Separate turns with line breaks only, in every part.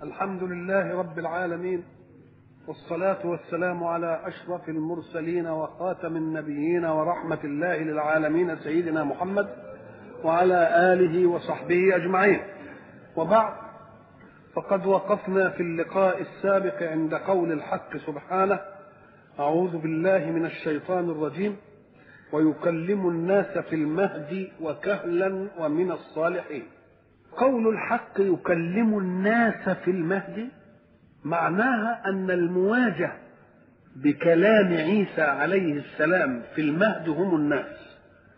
الحمد لله رب العالمين والصلاة والسلام على أشرف المرسلين وخاتم النبيين ورحمة الله للعالمين سيدنا محمد وعلى آله وصحبه أجمعين وبعد فقد وقفنا في اللقاء السابق عند قول الحق سبحانه أعوذ بالله من الشيطان الرجيم ويكلم الناس في المهد وكهلا ومن الصالحين قول الحق يكلم الناس في المهد معناها ان المواجهه بكلام عيسى عليه السلام في المهد هم الناس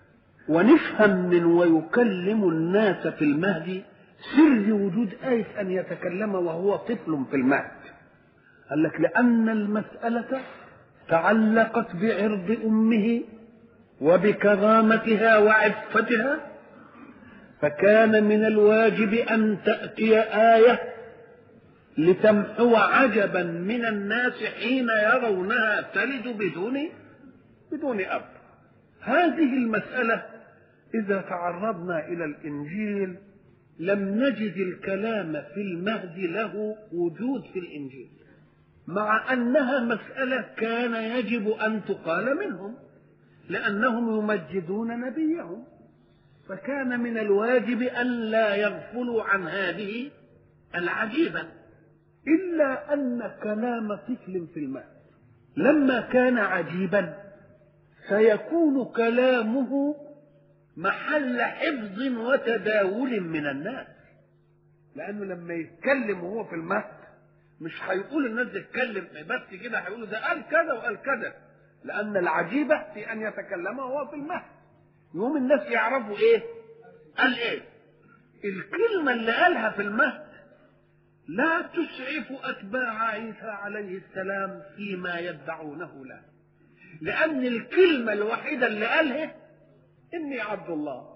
ونفهم من ويكلم الناس في المهد سر وجود آية أن يتكلم وهو طفل في المهد قال لك لأن المسألة تعلقت بعرض أمه وبكرامتها وعفتها فكان من الواجب أن تأتي آية لتمحو عجبا من الناس حين يرونها تلد بدون بدون أب هذه المسألة إذا تعرضنا إلى الإنجيل لم نجد الكلام في المهد له وجود في الإنجيل مع أنها مسألة كان يجب أن تقال منهم لأنهم يمجدون نبيهم فكان من الواجب أن لا يغفلوا عن هذه العجيبة إلا أن كلام طفل في المهد لما كان عجيبا سيكون كلامه محل حفظ وتداول من الناس لأنه لما يتكلم وهو في المهد مش هيقول الناس تتكلم بس كده هيقولوا ده قال كذا وقال كذا لأن العجيبة في أن يتكلم وهو في المهد يوم الناس يعرفوا إيه؟ قال إيه؟ الكلمة اللي قالها في المهد لا تسعف أتباع عيسى عليه السلام فيما يدعونه له لأن الكلمة الوحيدة اللي قالها إني عبد الله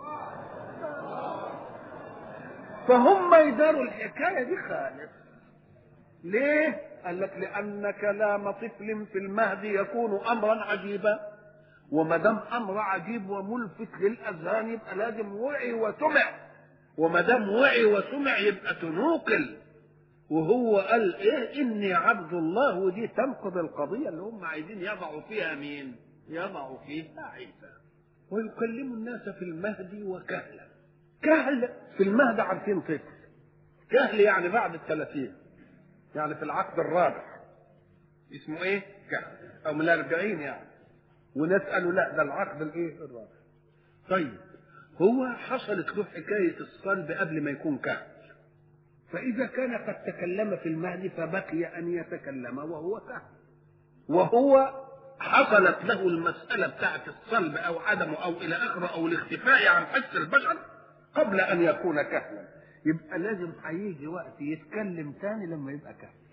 فهم يداروا الحكاية دي خالص ليه؟ قال لك لأن كلام طفل في المهد يكون أمرا عجيبا وما دام أمر عجيب وملفت للأذهان يبقى لازم وعي وسمع وما دام وعي وسمع يبقى تنوقل وهو قال ايه اني عبد الله ودي تنقض القضيه اللي هم عايزين يضعوا فيها مين؟ يضعوا فيها عيسى ويكلم الناس في المهد وكهلا كهل في المهد عارفين طفل كهل يعني بعد الثلاثين يعني في العقد الرابع اسمه ايه؟ كهل او من الاربعين يعني وناس قالوا لا ده العقد الايه؟ الرابع طيب هو حصلت له حكايه الصلب قبل ما يكون كهل فإذا كان قد تكلم في المهد فبقي أن يتكلم وهو كهل وهو حصلت له المسألة بتاعت الصلب أو عدمه أو إلى آخره أو الاختفاء عن حس البشر قبل أن يكون كهلا يبقى لازم هيجي وقت يتكلم تاني لما يبقى كهل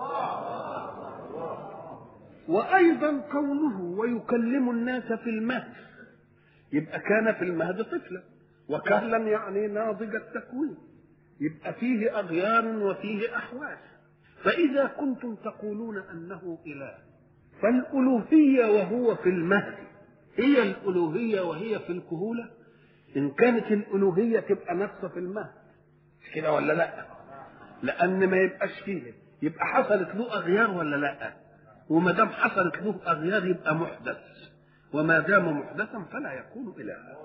وأيضا قوله ويكلم الناس في المهد يبقى كان في المهد طفلا وكهلا يعني ناضج التكوين يبقى فيه أغيار وفيه أحواس فإذا كنتم تقولون أنه إله فالألوهية وهو في المهد هي الألوهية وهي في الكهولة إن كانت الألوهية تبقى نفسها في المهد مش كده ولا لا لأن ما يبقاش فيه يبقى حصلت له أغيار ولا لا وما دام حصلت له أغيار يبقى محدث وما دام محدثا فلا يكون إلها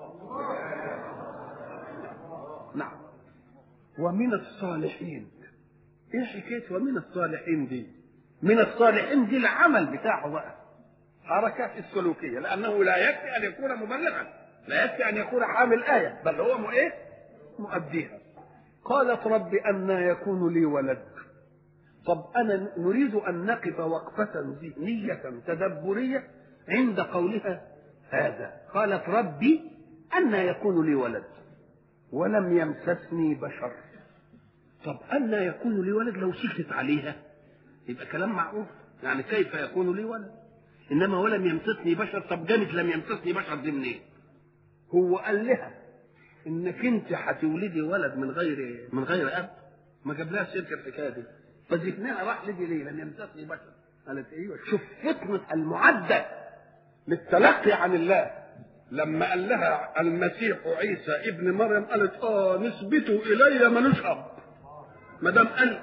نعم ومن الصالحين ايه حكايه ومن الصالحين دي من الصالحين دي العمل بتاعه بقى حركات السلوكيه لانه لا يكفي ان يكون مبلغا لا يكفي ان يكون حامل ايه بل هو مو ايه مؤديها قالت رب أن يكون لي ولد طب أنا نريد أن نقف وقفة ذهنية تدبرية عند قولها هذا قالت ربي أن يكون لي ولد ولم يمسسني بشر طب أن يكون لي ولد لو سكتت عليها يبقى كلام معروف يعني كيف يكون لي ولد إنما ولم يمسسني بشر طب جامد لم يمسسني بشر دي منين هو قال لها انك انت هتولدي ولد من غير من غير اب ما جابلهاش سيره الحكايه دي فذهنها راح لدي ليه لم يمسسني بشر قالت ايوه شوف فطنه المعدة للتلقي عن الله لما قال لها المسيح عيسى ابن مريم قالت اه نسبته الي ملوش اب ما دام قال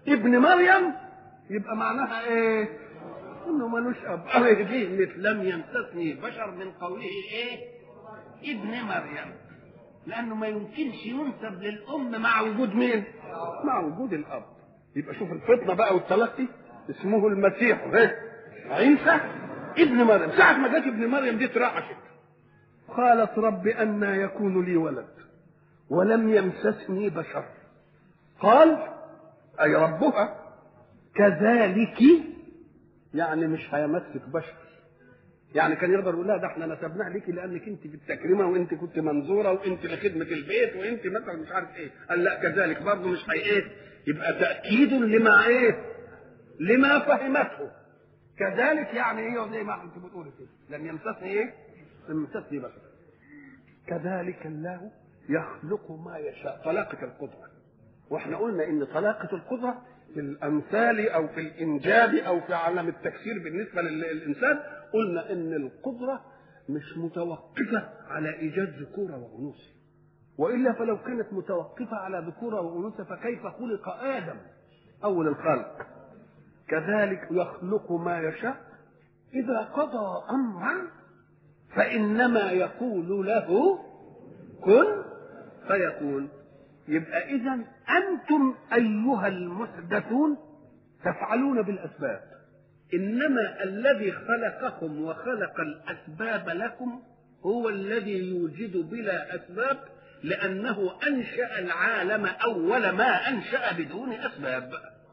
ابن مريم يبقى معناها ايه انه ملوش اب كلمه لم يمسسني بشر من قوله ايه ابن مريم لانه ما يمكنش ينسب للام مع وجود مين مع وجود الاب يبقى شوف الفطنه بقى والتلقي اسمه المسيح ايه عيسى ابن مريم ساعة ما جت ابن مريم دي اترعشت قالت رب أنى يكون لي ولد ولم يمسسني بشر قال أي ربها كذلك يعني مش هيمسك بشر يعني كان يقدر يقول لها ده احنا نسبناه ليكي لانك انت في التكريمه وانت كنت منظوره وانت لخدمه البيت وانت مثلا مش عارف ايه قال لا كذلك برضه مش هي ايه يبقى تاكيد لما ايه لما فهمته كذلك يعني ايه زي ما انت بتقولي كده لم يمسسني ايه لم يمسسني بشر كذلك الله يخلق ما يشاء طلاقة القدرة واحنا قلنا ان طلاقة القدرة في الامثال او في الانجاب او في عالم التكسير بالنسبة للانسان قلنا ان القدرة مش متوقفة على ايجاد ذكورة وانوثة والا فلو كانت متوقفة على ذكورة وانوثة فكيف خلق ادم اول الخلق كذلك يخلق ما يشاء إذا قضى أمرا فإنما يقول له كن فيكون يبقى إذا أنتم أيها المحدثون تفعلون بالأسباب إنما الذي خلقكم وخلق الأسباب لكم هو الذي يوجد بلا أسباب لأنه أنشأ العالم أول ما أنشأ بدون أسباب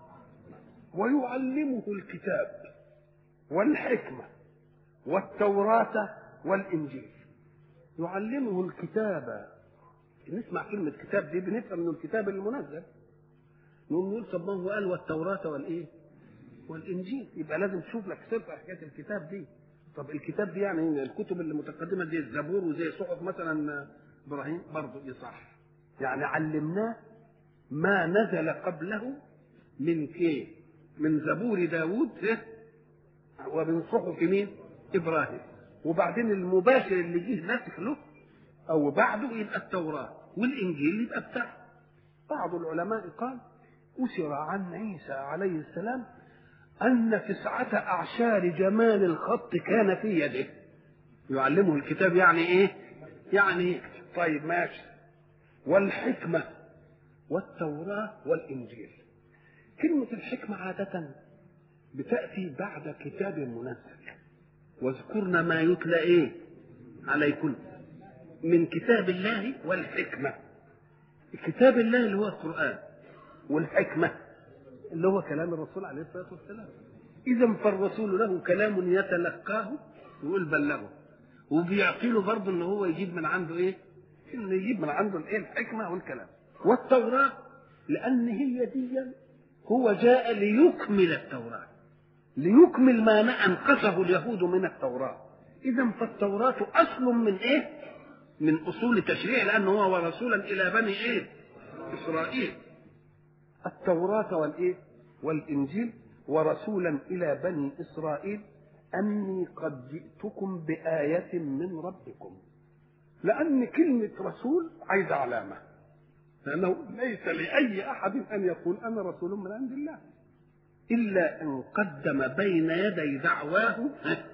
ويعلمه الكتاب والحكمة والتوراة والإنجيل يعلمه الكتاب نسمع كلمة كتاب دي بنفهم انه الكتاب المنزل نقول نقول طب ما هو قال والتوراة والإيه؟ والإنجيل يبقى لازم تشوف لك سر حكاية الكتاب دي طب الكتاب دي يعني الكتب اللي متقدمة زي الزبور وزي صحف مثلا إبراهيم برضه يصح يعني علمناه ما نزل قبله من كيه من زبور داود ومن صحف مين إبراهيم وبعدين المباشر اللي جه نسخ له أو بعده يبقى التوراة والإنجيل يبقى بتاعه بعض العلماء قال أسر عن عيسى عليه السلام أن تسعة أعشار جمال الخط كان في يده يعلمه الكتاب يعني إيه؟ يعني يكتب طيب ماشي والحكمة والتوراة والإنجيل كلمة الحكمة عادة بتأتي بعد كتاب منزل واذكرن ما يتلى إيه عليكم من كتاب الله والحكمة كتاب الله اللي هو القرآن والحكمة اللي هو كلام الرسول عليه الصلاة والسلام إذا فالرسول له كلام يتلقاه ويقول بلغه وبيعطي له برضه ان هو يجيب من عنده ايه؟ انه يجيب من عنده الايه؟ الحكمه والكلام. والتوراه لان هي دي هو جاء ليكمل التوراه. ليكمل ما انقصه اليهود من التوراه. اذا فالتوراه اصل من ايه؟ من اصول التشريع لانه هو ورسولا الى بني ايه؟ اسرائيل. التوراه والايه؟ والانجيل ورسولا الى بني اسرائيل أني قد جئتكم بآية من ربكم لأن كلمة رسول عايزة علامة لأنه ليس لأي أحد أن يقول أنا رسول من عند الله إلا أن قدم بين يدي دعواه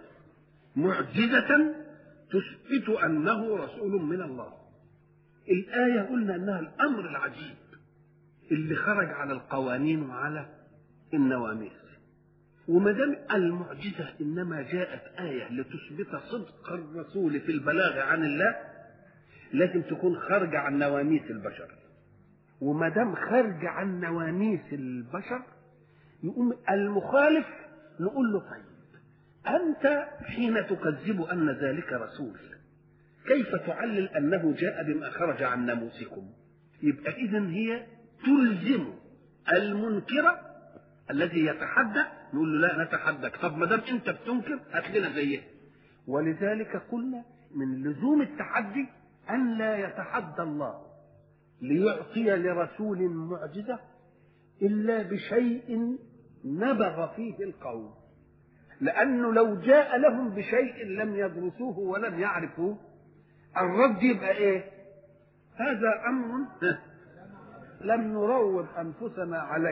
معجزة تثبت أنه رسول من الله الآية قلنا أنها الأمر العجيب اللي خرج على القوانين وعلى النواميس وما دام المعجزه انما جاءت ايه لتثبت صدق الرسول في البلاغ عن الله لازم تكون خارجه عن نواميس البشر وما دام خارجه عن نواميس البشر يقوم المخالف نقول له طيب انت حين تكذب ان ذلك رسول كيف تعلل انه جاء بما خرج عن ناموسكم يبقى اذا هي تلزم المنكر الذي يتحدى نقول له لا نتحداك طب ما دام انت بتنكر هات لنا زيه ولذلك قلنا من لزوم التحدي ان لا يتحدى الله ليعطي لرسول معجزه الا بشيء نبغ فيه القوم لانه لو جاء لهم بشيء لم يدرسوه ولم يعرفوه الرد يبقى ايه هذا امر لم نروض انفسنا عليه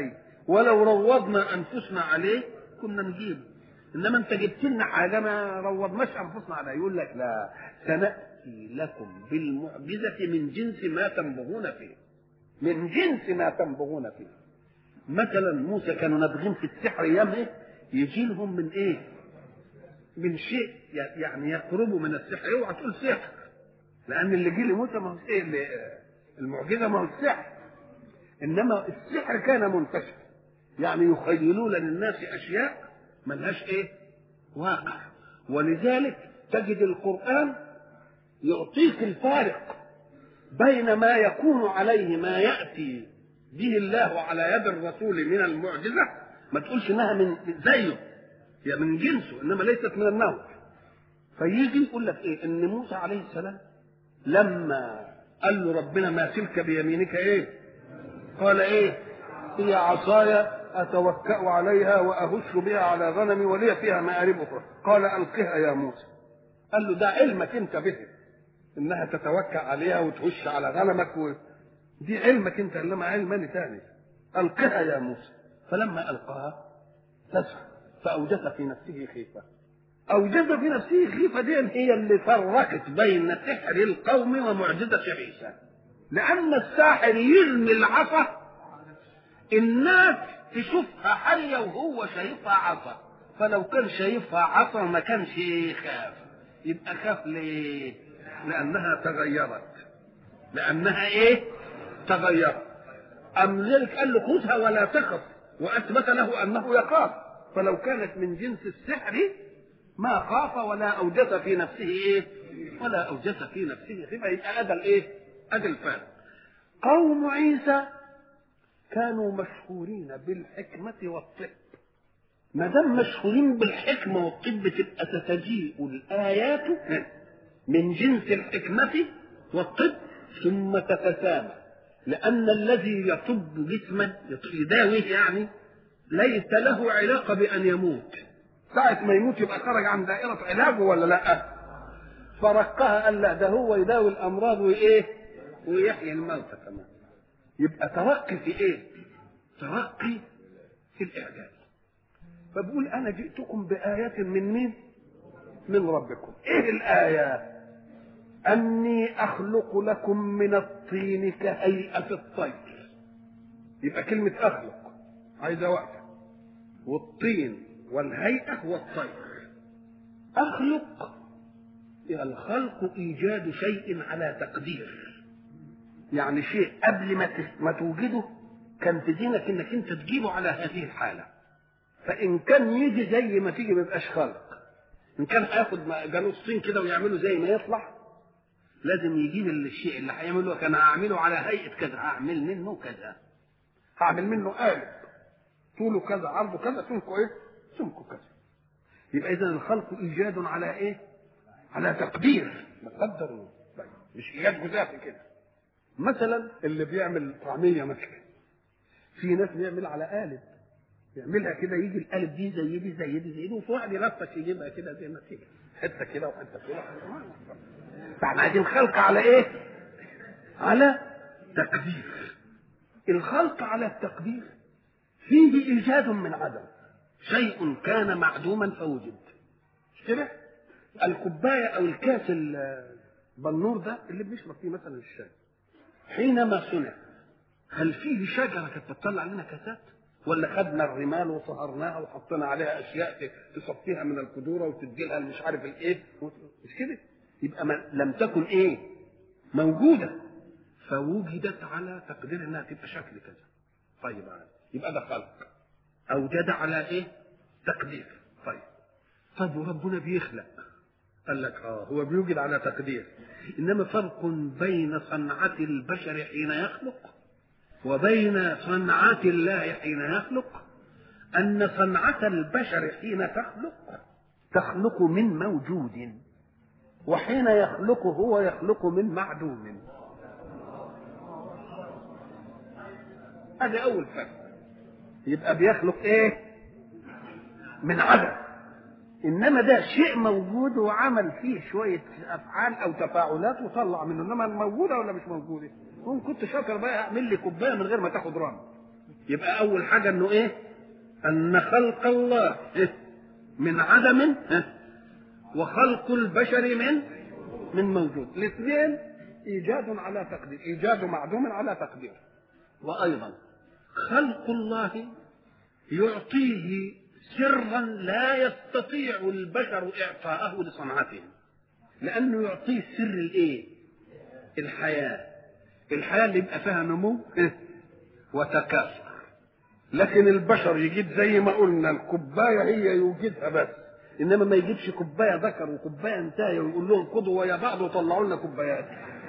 ولو روضنا انفسنا عليه كنا نجيبه انما انت جبت لنا حاجه ما روضناش انفسنا عليها يقول لك لا سناتي لكم بالمعجزه من جنس ما تنبغون فيه من جنس ما تنبغون فيه مثلا موسى كانوا نابغين في السحر ايام ايه يجي لهم من ايه من شيء يعني يقربوا من السحر اوعى تقول سحر لان اللي جه لموسى ما هو ايه اللي المعجزه ما هو السحر انما السحر كان منتشر يعني يخيلون للناس اشياء ملهاش ايه واقع ولذلك تجد القران يعطيك الفارق بين ما يكون عليه ما ياتي به الله على يد الرسول من المعجزه ما تقولش انها من زيه هي من جنسه انما ليست من النوع فيجي يقول لك ايه ان موسى عليه السلام لما قال له ربنا ما تلك بيمينك ايه قال ايه هي عصاي اتوكا عليها واهش بها على غنمي ولي فيها مآرب اخرى قال القها يا موسى قال له ده علمك انت به انها تتوكا عليها وتهش على غنمك و... دي علمك انت انما علم انا ثاني القها يا موسى فلما القاها تسعى فاوجس في نفسه خيفه اوجس في نفسه خيفه دي هي اللي فرقت بين سحر القوم ومعجزه عيسى لان الساحر يرمي العصا الناس تشوفها حيه وهو شايفها عصا فلو كان شايفها عصا ما كانش يخاف يبقى خاف ليه لانها تغيرت لانها ايه تغيرت ام ذلك قال له خذها ولا تخف واثبت له انه يخاف فلو كانت من جنس السحر ما خاف ولا اوجس في نفسه ايه ولا اوجس في نفسه خيفه يبقى ادى الايه ادى الفارق قوم عيسى كانوا مشهورين بالحكمة والطب ما دام مشهورين بالحكمة والطب تبقى تتجيء الآيات من جنس الحكمة والطب ثم تتسامى لأن الذي يطب جسما يداويه يعني ليس له علاقة بأن يموت ساعة ما يموت يبقى خرج عن دائرة علاجه ولا لا فرقها قال لا ده هو يداوي الأمراض وإيه ويحيي الموتى كمان يبقى ترقي في ايه ترقي في الاعجاز فبقول انا جئتكم بآية من مين من ربكم ايه الآية اني اخلق لكم من الطين كهيئة الطير يبقى كلمة اخلق عايزة وقت والطين والهيئة هو الطير اخلق الخلق ايجاد شيء على تقدير يعني شيء قبل ما ما توجده كان في دينك انك انت تجيبه على هذه الحاله فان كان يجي زي ما تيجي ما يبقاش خلق ان كان هياخد جانوسين كده ويعمله زي ما يطلع لازم يجيب الشيء اللي هيعمله كان هعمله على هيئه كذا هعمل منه كذا هعمل منه قالب طوله كذا عرضه كذا سمكه ايه سمكه كذا يبقى اذا الخلق ايجاد على ايه على تقدير مقدر مش ايجاد جزافي كده مثلا اللي بيعمل طعميه مثلا في ناس بيعمل على قالب يعملها كده يجي القالب دي زي دي زي دي زي دي وفي واحد يلفت يجيبها كده زي ما تيجي حته كده وحته كده فاحنا عايزين خلق على ايه؟ على تقدير الخلق على التقدير فيه ايجاد من عدم شيء كان معدوما فوجد مش كده؟ الكوبايه او الكاس البنور ده اللي بنشرب فيه مثلا الشاي حينما صنع هل فيه شجره كانت بتطلع لنا كاسات؟ ولا خدنا الرمال وصهرناها وحطينا عليها اشياء تصفيها من القدوره وتدي لها مش عارف الايه مش كده؟ يبقى ما لم تكن ايه؟ موجوده فوجدت على تقدير انها تبقى شكل كذا. طيب يبقى ده خلق. اوجد على ايه؟ تقدير. طيب. طيب وربنا بيخلق. قال لك اه هو بيوجد على تقدير. انما فرق بين صنعة البشر حين يخلق وبين صنعة الله حين يخلق أن صنعة البشر حين تخلق تخلق من موجود وحين يخلق هو يخلق من معدوم هذا أول فرق يبقى بيخلق إيه؟ من عدم انما ده شيء موجود وعمل فيه شويه افعال او تفاعلات وطلع منه انما موجوده ولا مش موجوده؟ وان كنت شاطر بقى اعمل لي كوبايه من غير ما تاخد رمل يبقى اول حاجه انه ايه ان خلق الله إيه؟ من عدم إيه؟ وخلق البشر من من موجود الاثنين ايجاد على تقدير ايجاد معدوم على تقدير وايضا خلق الله يعطيه سرا لا يستطيع البشر اعطاءه لصنعتهم لانه يعطيه سر الايه الحياه الحياه اللي يبقى فيها نمو إيه؟ وتكاثر لكن البشر يجيب زي ما قلنا الكوبايه هي يوجدها بس انما ما يجيبش كوبايه ذكر وكوبايه انتهى ويقول لهم خدوا ويا بعض وطلعوا لنا كوبايات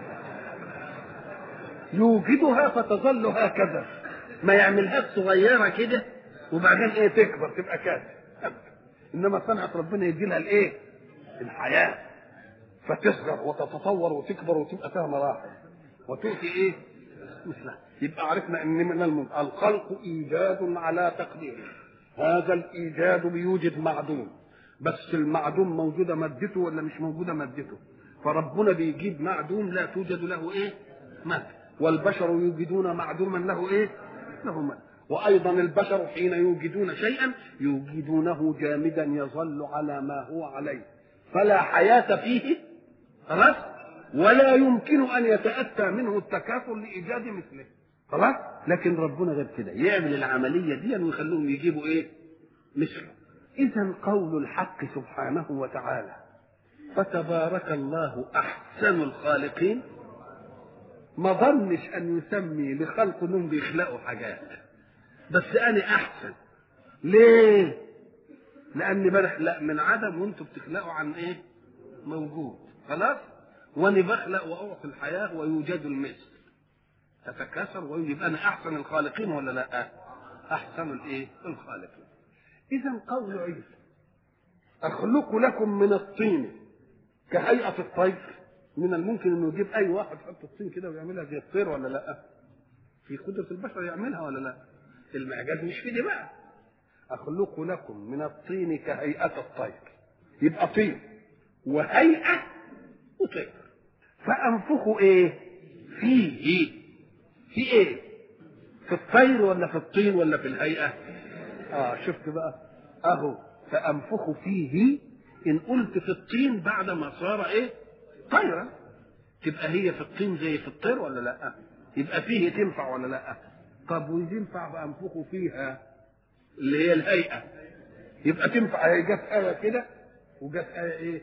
يوجدها فتظل هكذا ما يعملهاش صغيره كده وبعدين ايه تكبر تبقى كاس انما صنعه ربنا يدي لها الايه الحياه فتصغر وتتطور وتكبر وتبقى فيها مراحل وتؤتي ايه مثلها يبقى عرفنا ان من المن... الخلق ايجاد على تقديره هذا الايجاد بيوجد معدوم بس المعدوم موجوده مادته ولا مش موجوده مادته فربنا بيجيب معدوم لا توجد له ايه مادة والبشر يوجدون معدوما له ايه له مادة وايضا البشر حين يوجدون شيئا يوجدونه جامدا يظل على ما هو عليه فلا حياه فيه خلاص ولا يمكن ان يتاتى منه التكاثر لايجاد مثله خلاص لكن ربنا غير كده يعمل العمليه دي ويخلوهم يجيبوا ايه مثله اذا قول الحق سبحانه وتعالى فتبارك الله احسن الخالقين ما ظنش ان يسمي لخلق انهم بيخلقوا حاجات بس انا احسن ليه لاني بخلق من عدم وانتم بتخلقوا عن ايه موجود خلاص وانا بخلق واعطي الحياه ويوجد المثل تتكاثر ويجب انا احسن الخالقين ولا لا احسن الايه الخالقين اذا قول عيسى اخلق لكم من الطين كهيئه الطير من الممكن انه يجيب اي واحد يحط الطين كده ويعملها زي الطير ولا لا في قدره البشر يعملها ولا لا المعجاز مش في دي بقى اخلق لكم من الطين كهيئه الطير يبقى طين وهيئه وطير فانفخوا ايه فيه في ايه في الطير ولا في الطين ولا في الهيئه اه شفت بقى اهو فانفخوا فيه ان قلت في الطين بعد ما صار ايه طيرا تبقى هي في الطين زي في الطير ولا لا يبقى فيه تنفع ولا لا طب وينفع فانفخوا فيها اللي هي الهيئه يبقى تنفع هي جت آية كده وجت آية ايه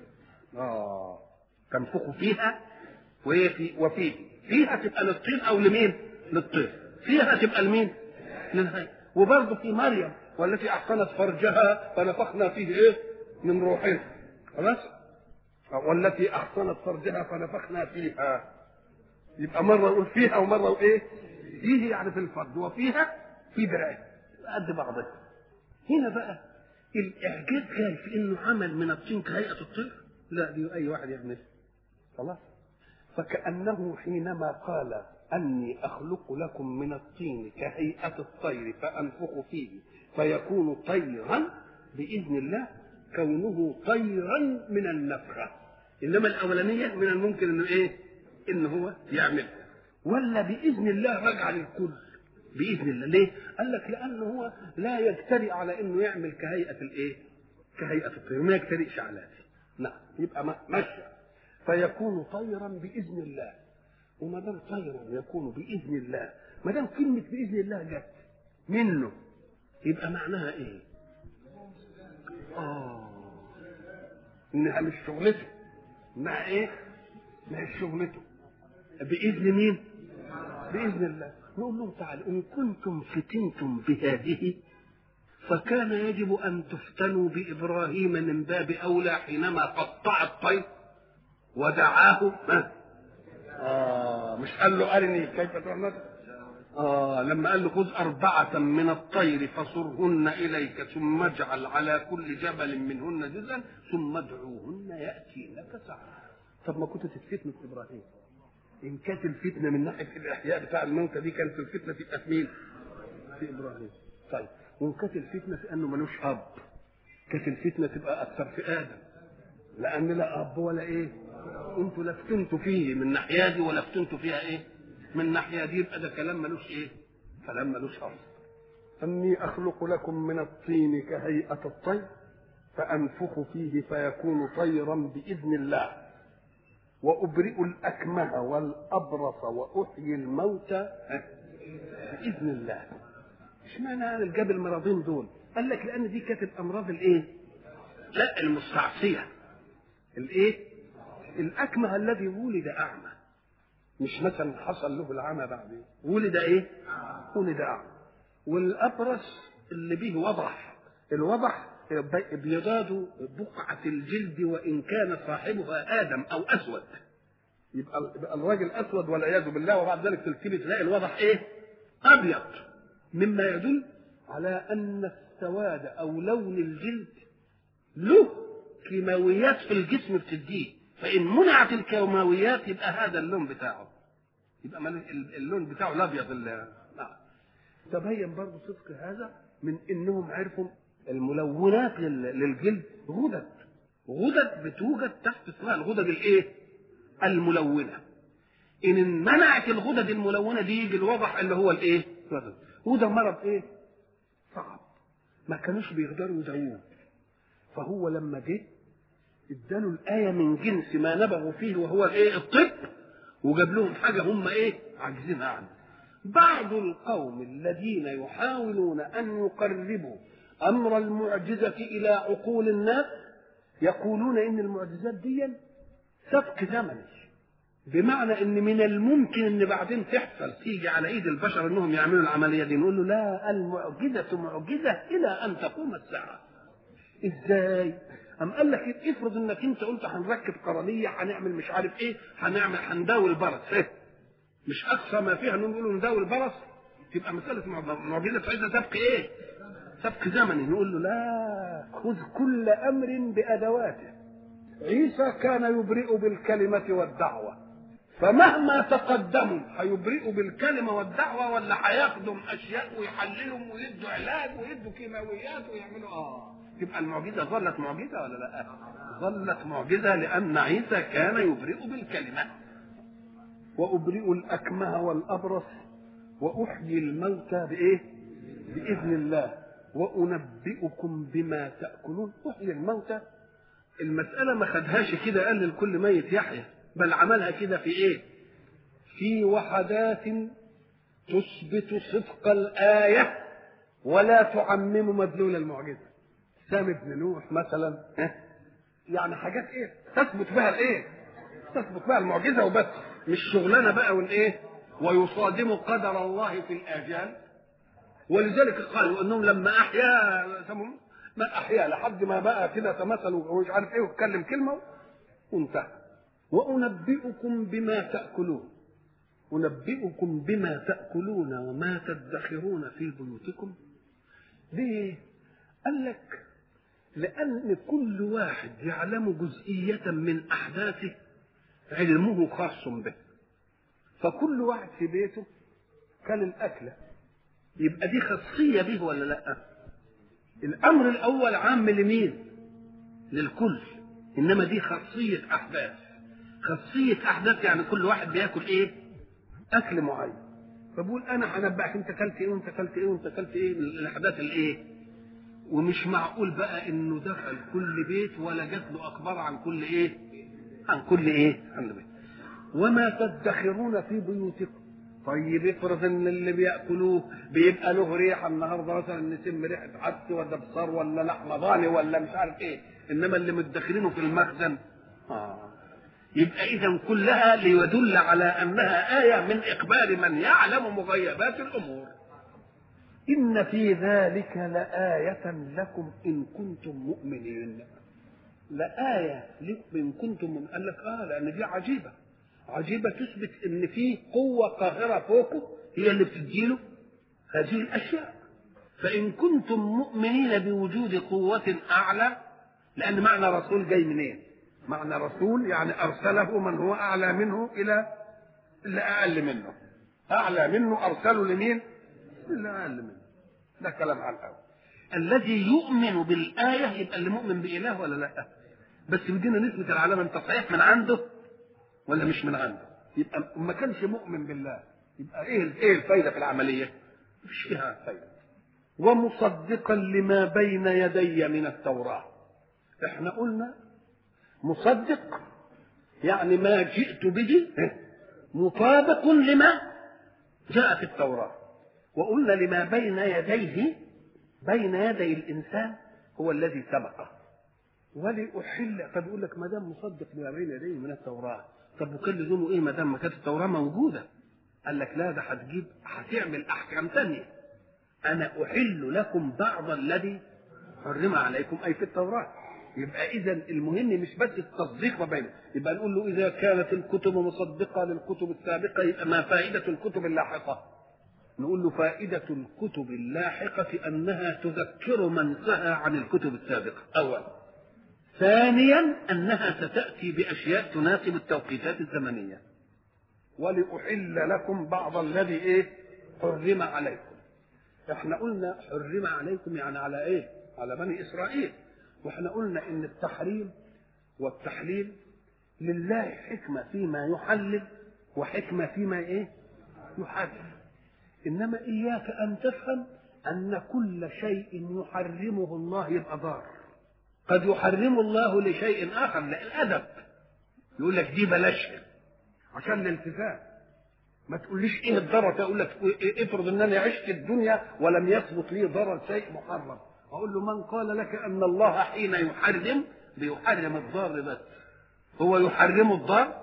اه تنفخوا فيها وهي في وفيه فيها تبقى للطين او لمين للطير فيها تبقى لمين للهيئه وبرضه في مريم والتي احصنت فرجها فنفخنا فيه ايه من روحنا خلاص والتي احصنت فرجها فنفخنا فيها يبقى مره يقول فيها ومره يقول ايه فيه يعني في الفرج وفيها في دراعه قد بعضها هنا بقى الاعجاز جاي في انه عمل من الطين كهيئه الطير لا دي اي واحد يعمل خلاص فكانه حينما قال اني اخلق لكم من الطين كهيئه الطير فانفخ فيه فيكون طيرا باذن الله كونه طيرا من النفخه انما الاولانيه من الممكن انه ايه ان هو يعمل ولا باذن الله رجع للكل باذن الله ليه قال لك لانه هو لا يجترئ على انه يعمل كهيئه الايه كهيئه الطير ما يجترئش على ذلك نعم يبقى ماشي فيكون طيرا باذن الله وما دام طيرا يكون باذن الله ما دام كلمه باذن الله جت منه يبقى معناها ايه اه انها مش شغلته انها ايه مش شغلته باذن مين باذن الله نقول لهم تعالى ان كنتم فتنتم بهذه فكان يجب ان تفتنوا بابراهيم من باب اولى حينما قطع الطير ودعاه آه مش قال له أرني كيف تعمل آه لما قال له خذ أربعة من الطير فصرهن إليك ثم اجعل على كل جبل منهن جزءا ثم ادعوهن يأتينك سعيا طب ما كنت تتفتن في إبراهيم إن كانت الفتنة من ناحية الإحياء بتاع الموتى دي كانت الفتنة تبقى في مين؟ في إبراهيم طيب وإن كانت الفتنة في أنه ملوش أب كانت الفتنة تبقى أكثر في آدم لأن لا أب ولا إيه انتوا لفتنتوا فيه من ناحيه دي ولا فتنتوا فيها ايه؟ من ناحيه دي يبقى ده كلام ملوش ايه؟ كلام ملوش اصل
أني أخلق لكم من الطين كهيئة الطير فأنفخ فيه فيكون طيرا بإذن الله وأبرئ الأكمه والأبرص وأحيي الموتى بإذن الله
اشمعنى انا جاب المرضين دول؟ قال لك لان دي كانت الامراض الايه؟ لا المستعصيه الايه؟ الاكمه الذي ولد اعمى مش مثلا حصل له العمى بعدين ولد ايه؟ ولد اعمى والابرص اللي به وضح الوضح بيضاد بقعة الجلد وإن كان صاحبها آدم أو أسود
يبقى يبقى الراجل أسود والعياذ بالله
وبعد ذلك تلتفت تلاقي الوضح إيه؟ أبيض مما يدل على أن السواد أو لون الجلد له كيماويات في الجسم بتديه فإن منعت الكيماويات يبقى هذا اللون بتاعه يبقى اللون بتاعه الأبيض نعم تبين برضه صدق هذا من انهم عرفوا الملونات للجلد غدد غدد بتوجد تحت اسمها الغدد الايه؟ الملونه ان منعت الغدد الملونه دي يجي الوضح اللي هو الايه؟ وده مرض ايه؟ صعب ما كانوش بيقدروا يداووه فهو لما جه اداله الآية من جنس ما نبغوا فيه وهو الايه؟ الطب وجاب لهم حاجة هم ايه؟ عاجزين عنها. بعض القوم الذين يحاولون أن يقربوا أمر المعجزة إلى عقول الناس يقولون إن المعجزات دي سبق زمني بمعنى ان من الممكن ان بعدين تحصل تيجي على ايد البشر انهم يعملوا العمليه دي نقول له لا المعجزه معجزه الى ان تقوم الساعه ازاي أم قال لك افرض انك انت قلت هنركب قرنيه هنعمل مش عارف ايه هنعمل هنداوي البرص إيه؟ مش اقصى ما فيها انهم يقولوا نداوي البرص تبقى مساله معجزه عايزه سبق ايه؟ سبق زمني نقول له لا خذ كل امر بادواته عيسى كان يبرئ بالكلمه والدعوه فمهما تقدموا هيبرئوا بالكلمة والدعوة ولا هياخدوا أشياء ويحللهم ويدوا علاج ويدوا كيماويات ويعملوا آه تبقى المعجزة ظلت معجزة ولا لا؟ ظلت معجزة لأن عيسى كان يبرئ بالكلمة وأبرئ الأكمه والأبرص وأحيي الموتى بإيه؟ بإذن الله وأنبئكم بما تأكلون أحيي الموتى المسألة ما خدهاش كده قال لكل ميت يحيى بل عملها كده في ايه في وحدات تثبت صدق الآية ولا تعمم مدلول المعجزة سام بن نوح مثلا يعني حاجات ايه تثبت بها الايه تثبت بها المعجزة وبس مش شغلانة بقى والايه ويصادم قدر الله في الآجال ولذلك قالوا انهم لما احيا ما احيا لحد ما بقى كده تمثل ومش عارف ايه واتكلم كلمه وانتهى وأنبئكم بما تأكلون أنبئكم بما تأكلون وما تدخرون في بيوتكم ليه؟ قال لك لأن كل واحد يعلم جزئية من أحداثه علمه خاص به فكل واحد في بيته كان الأكلة يبقى دي خاصية به ولا لأ؟ الأمر الأول عام لمين؟ للكل إنما دي خاصية أحداث خاصية أحداث يعني كل واحد بياكل إيه؟ أكل معين. فبقول أنا هنبأك أنت أكلت إيه وأنت أكلت إيه وأنت أكلت إيه من الأحداث الإيه؟ ومش معقول بقى إنه دخل كل بيت ولا جات له أخبار عن كل إيه؟ عن كل إيه؟ عن بيت. وما تدخرون في بيوتكم. طيب افرض ان اللي بياكلوه بيبقى له ريحه النهارده مثلا نسم ريحه عدس ولا بصار ولا لحمه ضاني ولا مش عارف ايه انما اللي مدخرينه في المخزن آه. يبقى إذا كلها ليدل على أنها آية من إقبال من يعلم مغيبات الأمور إن في ذلك لآية لكم إن كنتم مؤمنين لآية لكم إن كنتم مؤمنين قال لك آه لأن دي عجيبة عجيبة تثبت إن في قوة قاهرة فوقه هي اللي بتديله هذه الأشياء فإن كنتم مؤمنين بوجود قوة أعلى لأن معنى رسول جاي منين؟ معنى رسول يعني ارسله من هو اعلى منه الى اللي اقل منه اعلى منه ارسله لمين اللي اقل منه ده كلام على الاول الذي يؤمن بالايه يبقى اللي مؤمن باله ولا لا بس بدينا نثبت العلامه انت صحيح من عنده ولا مش من عنده يبقى ما كانش مؤمن بالله يبقى ايه ايه الفايده في العمليه مفيش فيها فايدة ومصدقا لما بين يدي من التوراة احنا قلنا مصدق يعني ما جئت به مطابق لما جاء في التوراة وقلنا لما بين يديه بين يدي الإنسان هو الذي سبقه ولأحل طب يقول لك ما دام مصدق لما بين يديه من التوراة طب وكان لزومه ايه ما دام ما كانت التوراة موجودة قال لك لا ده هتجيب هتعمل أحكام تانية أنا أحل لكم بعض الذي حرم عليكم أي في التوراة يبقى إذا المهم مش بس التصديق ما بينه يبقى نقول له إذا كانت الكتب مصدقة للكتب السابقة يبقى ما فائدة الكتب اللاحقة نقول له فائدة الكتب اللاحقة أنها تذكر من سهى عن الكتب السابقة أولا ثانيا أنها ستأتي بأشياء تناسب التوقيتات الزمنية ولأحل لكم بعض الذي إيه حرم عليكم احنا قلنا حرم عليكم يعني على ايه على بني اسرائيل واحنا قلنا ان التحريم والتحليل لله حكمه فيما يحلل وحكمه فيما ايه يحرم انما اياك ان تفهم ان كل شيء يحرمه الله يبقى ضار قد يحرم الله لشيء اخر للادب يقول لك دي بلاشها عشان الالتزام ما تقوليش ايه الضرر اقول لك افرض ان انا عشت الدنيا ولم يثبت لي ضرر شيء محرم اقول له من قال لك ان الله حين يحرم بيحرم الضار بس هو يحرم الضار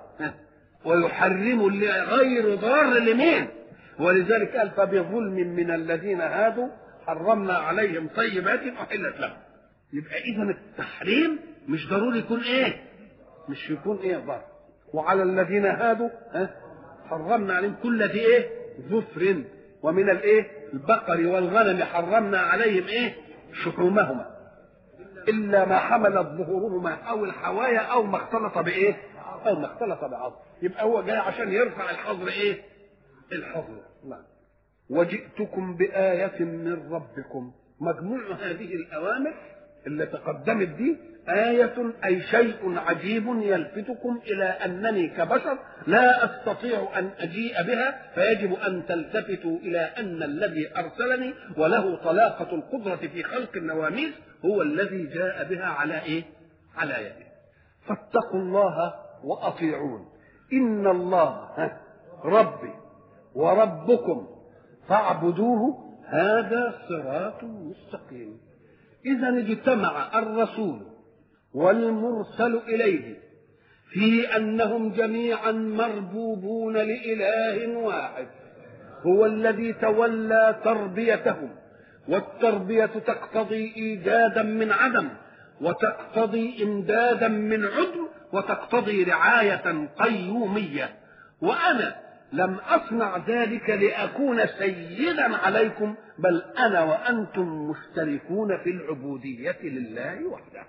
ويحرم اللي غير ضار لمين ولذلك قال فبظلم من الذين هادوا حرمنا عليهم طيبات احلت لهم يبقى اذا التحريم مش ضروري يكون ايه مش يكون ايه ضار وعلى الذين هادوا ها حرمنا عليهم كل ذي ايه ظفر ومن الايه البقر والغنم حرمنا عليهم ايه شحومهما الا ما حملت ظهورهما او الحوايا او ما اختلط بايه او ما اختلط بعظم يبقى هو جاي عشان يرفع الحظر ايه الحظر نعم وجئتكم بآية من ربكم مجموع هذه الأوامر اللي تقدمت دي آية أي شيء عجيب يلفتكم إلى أنني كبشر لا أستطيع أن أجيء بها فيجب أن تلتفتوا إلى أن الذي أرسلني وله طلاقة القدرة في خلق النواميس هو الذي جاء بها على إيه؟ على يده فاتقوا الله وأطيعون إن الله ربي وربكم فاعبدوه هذا صراط مستقيم إذا اجتمع الرسول والمرسل إليه في أنهم جميعا مربوبون لإله واحد هو الذي تولى تربيتهم والتربية تقتضي إيجادا من عدم وتقتضي إمدادا من عدم وتقتضي رعاية قيومية وأنا لم أصنع ذلك لأكون سيدا عليكم بل أنا وأنتم مشتركون في العبودية لله وحده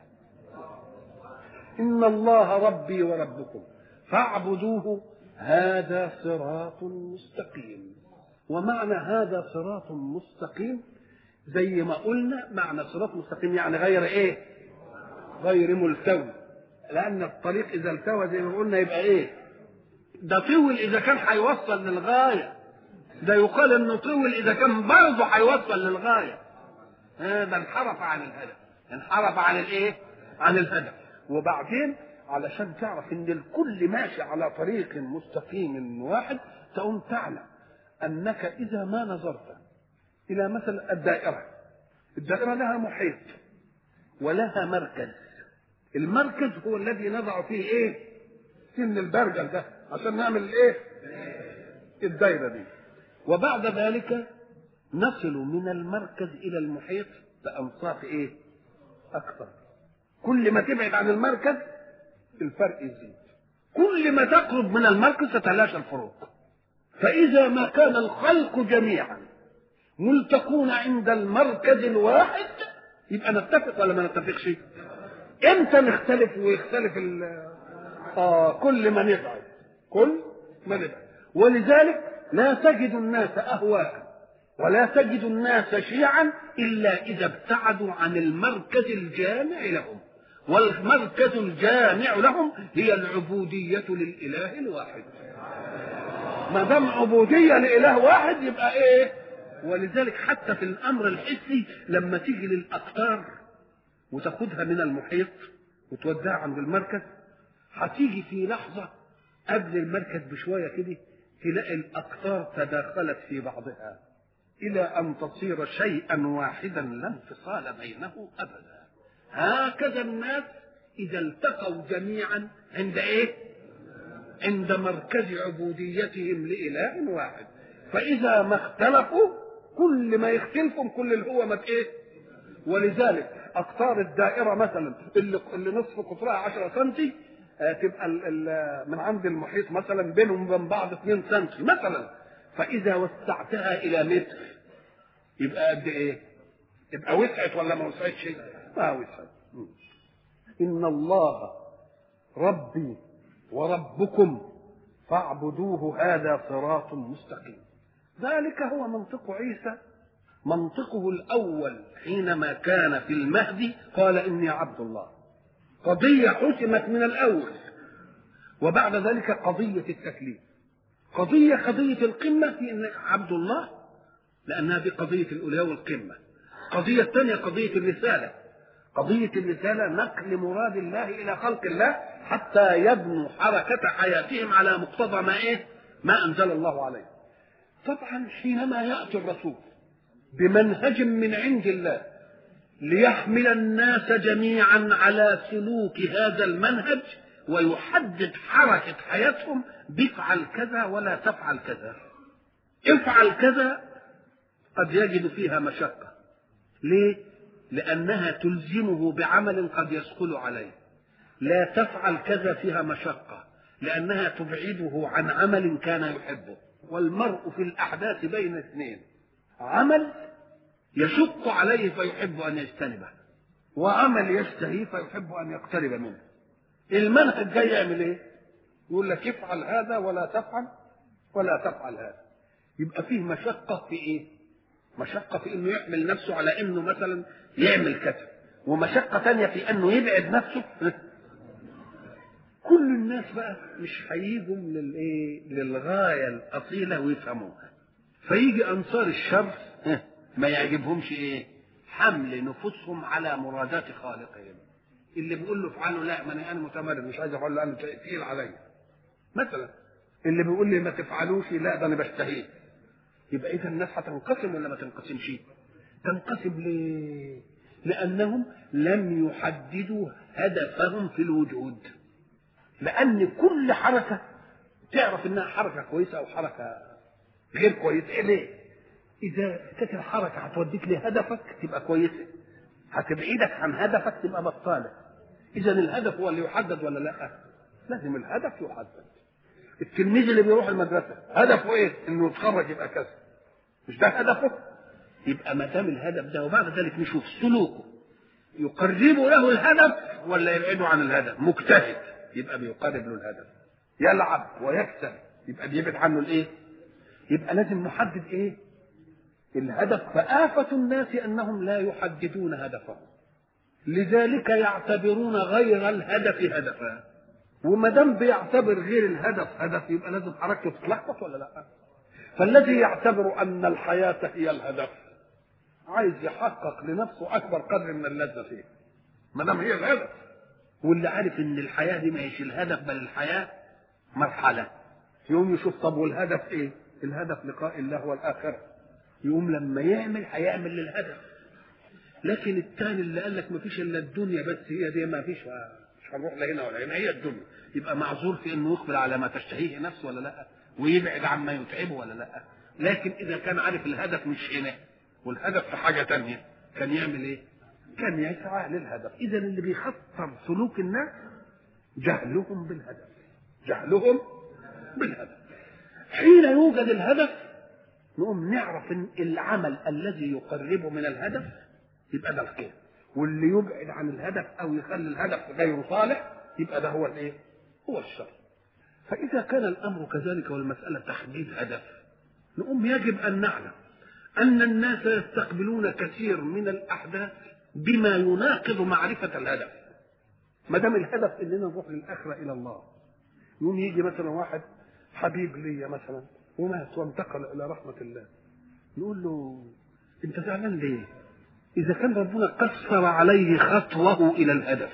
إن الله ربي وربكم فاعبدوه هذا صراط مستقيم ومعنى هذا صراط مستقيم زي ما قلنا معنى صراط مستقيم يعني غير ايه غير ملتوي لان الطريق اذا التوى زي ما قلنا يبقى ايه ده طول اذا كان هيوصل للغايه ده يقال انه طول اذا كان برضه هيوصل للغايه هذا انحرف عن الهدف انحرف عن الايه عن الهدف وبعدين علشان تعرف ان الكل ماشي على طريق مستقيم واحد تقوم تعلم انك اذا ما نظرت الى مثلا الدائره الدائره لها محيط ولها مركز المركز هو الذي نضع فيه ايه سن البرجل ده عشان نعمل الايه الدايره دي وبعد ذلك نصل من المركز الى المحيط بانصاف ايه اكثر كل ما تبعد عن المركز الفرق يزيد كل ما تقرب من المركز تتلاشى الفروق فإذا ما كان الخلق جميعا ملتقون عند المركز الواحد يبقى نتفق ولا ما نتفقش؟ امتى نختلف ويختلف ال اه كل ما نبعد كل ما نبعد ولذلك لا تجد الناس اهواء ولا تجد الناس شيعا الا اذا ابتعدوا عن المركز الجامع لهم والمركز الجامع لهم هي العبودية للإله الواحد ما دام عبودية لإله واحد يبقى إيه؟ ولذلك حتى في الامر الحسي لما تيجي للاقطار وتاخدها من المحيط وتوديها عند المركز هتيجي في لحظه قبل المركز بشويه كده تلاقي الاقطار تداخلت في بعضها الى ان تصير شيئا واحدا لا انفصال بينه ابدا هكذا الناس اذا التقوا جميعا عند ايه عند مركز عبوديتهم لاله واحد فاذا ما اختلفوا كل ما يختلفهم كل اللي هو ما ايه ولذلك اقطار الدائره مثلا اللي اللي نصف قطرها 10 سم تبقى ال ال من عند المحيط مثلا بينهم وبين بعض 2 سم مثلا فاذا وسعتها الى متر يبقى قد ايه؟ يبقى وسعت ولا ما وسعتش؟ ما وسعت ان الله ربي وربكم فاعبدوه هذا صراط مستقيم ذلك هو منطق عيسى منطقه الاول حينما كان في المهدي قال اني عبد الله قضيه حسمت من الاول وبعد ذلك قضيه التكليف قضيه قضيه القمه في انك عبد الله لانها دي قضيه الالوهيه والقمه القضيه الثانيه قضيه الرساله قضيه الرساله نقل مراد الله الى خلق الله حتى يبنوا حركه حياتهم على مقتضى ما ايه ما انزل الله عليه طبعا حينما ياتي الرسول بمنهج من عند الله ليحمل الناس جميعا على سلوك هذا المنهج ويحدد حركة حياتهم بفعل كذا ولا تفعل كذا افعل كذا قد يجد فيها مشقة ليه؟ لأنها تلزمه بعمل قد يثقل عليه لا تفعل كذا فيها مشقة لأنها تبعده عن عمل كان يحبه والمرء في الأحداث بين اثنين عمل يشق عليه فيحب أن يجتنبه وعمل يشتهي فيحب أن يقترب منه المنهج جاي يعمل ايه؟ يقول لك افعل هذا ولا تفعل ولا تفعل هذا يبقى فيه مشقة في ايه؟ مشقة في انه يحمل نفسه على انه مثلا يعمل كذا ومشقة ثانية في انه يبعد نفسه كل الناس بقى مش هيجوا للايه؟ للغاية الأصيلة ويفهموها فيجي أنصار الشر ما يعجبهمش ايه؟ حمل نفوسهم على مرادات خالقهم اللي بيقول له افعله لا ما انا انا متمرد مش عايز افعله لانه تقيل عليا مثلا اللي بيقول لي ما تفعلوش لا ده انا بشتهيه يبقى اذا الناس هتنقسم ولا ما تنقسمش تنقسم ليه لانهم لم يحددوا هدفهم في الوجود لان كل حركه تعرف انها حركه كويسه او حركه غير كويسه إيه ليه اذا كانت الحركه هتوديك لهدفك تبقى كويسه هتبعدك عن هدفك تبقى بطاله اذا الهدف هو اللي يحدد ولا لا لازم الهدف يحدد التلميذ اللي بيروح المدرسه هدفه ايه انه يتخرج يبقى كذا مش ده هدفه يبقى ما دام الهدف ده وبعد ذلك نشوف سلوكه يقرب له الهدف ولا يبعده عن الهدف مجتهد يبقى بيقرب له الهدف يلعب ويكسب يبقى بيبعد عنه الايه يبقى لازم نحدد ايه الهدف فآفة الناس أنهم لا يحددون هدفهم لذلك يعتبرون غير الهدف هدفا وما دام بيعتبر غير الهدف هدف يبقى لازم حركته تتلخبط ولا لا فالذي يعتبر أن الحياة هي الهدف عايز يحقق لنفسه أكبر قدر من اللذة فيه ما دام هي الهدف واللي عارف ان الحياة دي ما هيش الهدف بل الحياة مرحلة يقوم يشوف طب والهدف ايه الهدف لقاء الله والآخرة يقوم لما يعمل هيعمل للهدف لكن الثاني اللي قال لك ما فيش الا الدنيا بس هي دي ما فيش مش هنروح لا هنا ولا هنا هي الدنيا يبقى معذور في انه يقبل على ما تشتهيه نفسه ولا لا ويبعد عما يتعبه ولا لا لكن اذا كان عارف الهدف مش هنا والهدف في حاجه تانية كان يعمل ايه؟ كان يسعى للهدف اذا اللي بيخطر سلوك الناس جهلهم بالهدف جهلهم بالهدف حين يوجد الهدف نقوم نعرف ان العمل الذي يقربه من الهدف يبقى ده الخير واللي يبعد عن الهدف او يخلي الهدف غير صالح يبقى ده هو الايه؟ هو الشر. فاذا كان الامر كذلك والمساله تحديد هدف نقوم يجب ان نعلم ان الناس يستقبلون كثير من الاحداث بما يناقض معرفه الهدف. ما دام الهدف اننا نروح للاخره الى الله. يقوم يجي مثلا واحد حبيب ليا مثلا ومات وانتقل الى رحمه الله يقول له انت زعلان ليه اذا كان ربنا قصر عليه خطوه الى الهدف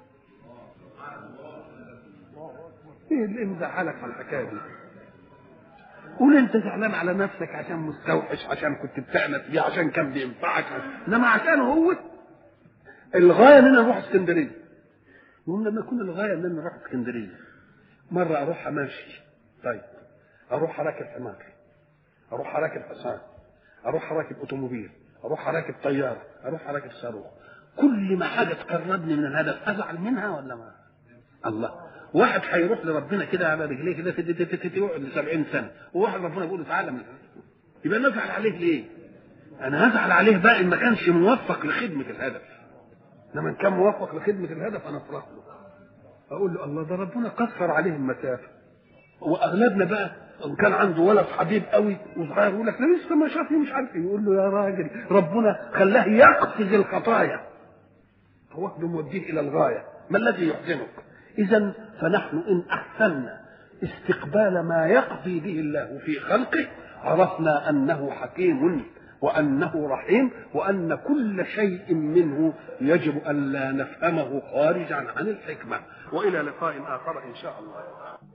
ايه اللي مزعلك على الحكايه دي قول انت زعلان على نفسك عشان مستوحش عشان كنت بتأنس بيه عشان كان بينفعك انما عشان هو الغايه ان انا اروح اسكندريه المهم لما يكون الغايه ان انا اروح اسكندريه مره اروح امشي طيب اروح راكب حمار اروح راكب حصان اروح راكب اوتوموبيل اروح راكب طياره اروح راكب صاروخ كل ما حاجه تقربني من الهدف ازعل منها ولا ما الله واحد هيروح لربنا كده على رجليه كده تت- تت- تت- يقعد 70 سنه وواحد ربنا بيقول له تعالى من يبقى انا ازعل عليه ليه؟ انا هزعل عليه بقى ان ما كانش موفق لخدمه الهدف انما ان كان موفق لخدمه الهدف انا افرح له اقول له الله ده ربنا قصر عليه المسافه واغلبنا بقى ان كان عنده ولد حبيب قوي وصغير يقول لك ده لسه ما شافني مش عارف ايه يقول له يا راجل ربنا خلاه يقفز الخطايا هو واخده موديه الى الغايه ما الذي يحزنك اذا فنحن ان احسنا استقبال ما يقضي به الله في خلقه عرفنا انه حكيم وانه رحيم وان كل شيء منه يجب ان لا نفهمه خارجا عن الحكمه والى لقاء اخر ان شاء الله